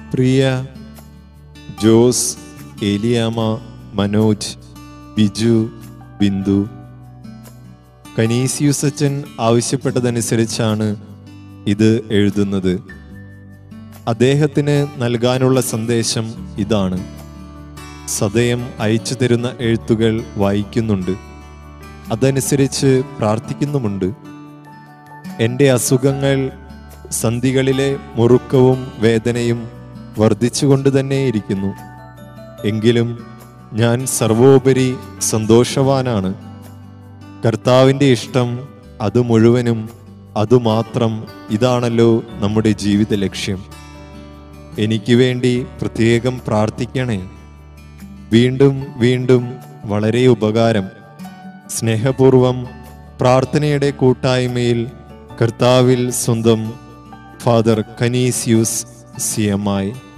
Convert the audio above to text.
പ്രിയ ജോസ് ഏലിയാമ മനോജ് ബിജു ബിന്ദു കനീസിയുസച്ചൻ ആവശ്യപ്പെട്ടതനുസരിച്ചാണ് ഇത് എഴുതുന്നത് അദ്ദേഹത്തിന് നൽകാനുള്ള സന്ദേശം ഇതാണ് സദയം അയച്ചു തരുന്ന എഴുത്തുകൾ വായിക്കുന്നുണ്ട് അതനുസരിച്ച് പ്രാർത്ഥിക്കുന്നുമുണ്ട് എൻ്റെ അസുഖങ്ങൾ സന്ധികളിലെ മുറുക്കവും വേദനയും വർദ്ധിച്ചുകൊണ്ട് തന്നെ ഇരിക്കുന്നു എങ്കിലും ഞാൻ സർവോപരി സന്തോഷവാനാണ് കർത്താവിൻ്റെ ഇഷ്ടം അത് മുഴുവനും അതുമാത്രം ഇതാണല്ലോ നമ്മുടെ ജീവിത ലക്ഷ്യം എനിക്ക് വേണ്ടി പ്രത്യേകം പ്രാർത്ഥിക്കണേ വീണ്ടും വീണ്ടും വളരെ ഉപകാരം സ്നേഹപൂർവം പ്രാർത്ഥനയുടെ കൂട്ടായ്മയിൽ കർത്താവിൽ സ്വന്തം father Canisius C M I